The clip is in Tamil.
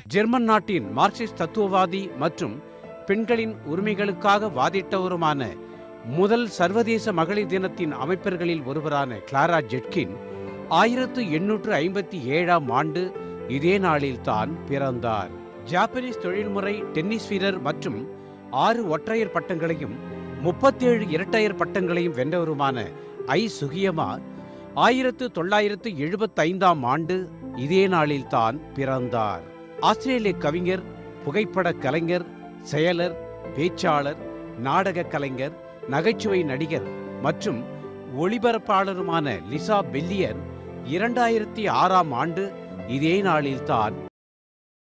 ஜெர்மன் நாட்டின் மார்க்சிஸ்ட் தத்துவவாதி மற்றும் பெண்களின் உரிமைகளுக்காக வாதிட்டவருமான முதல் சர்வதேச மகளிர் தினத்தின் அமைப்பர்களில் ஒருவரான கிளாரா ஜெட்கின் ஆயிரத்து எண்ணூற்று ஐம்பத்தி ஏழாம் ஆண்டு இதே நாளில் தான் பிறந்தார் ஜாப்பனீஸ் தொழில்முறை டென்னிஸ் வீரர் மற்றும் ஆறு ஒற்றையர் பட்டங்களையும் முப்பத்தேழு இரட்டையர் பட்டங்களையும் வென்றவருமான ஐ சுகியமா ஆயிரத்து தொள்ளாயிரத்து எழுபத்தைந்தாம் ஆண்டு இதே நாளில் தான் பிறந்தார் ஆஸ்திரேலிய கவிஞர் புகைப்பட கலைஞர் செயலர் பேச்சாளர் நாடக கலைஞர் நகைச்சுவை நடிகர் மற்றும் ஒளிபரப்பாளருமான லிசா பெல்லியர் இரண்டாயிரத்தி ஆறாம் ஆண்டு இதே நாளில் தான்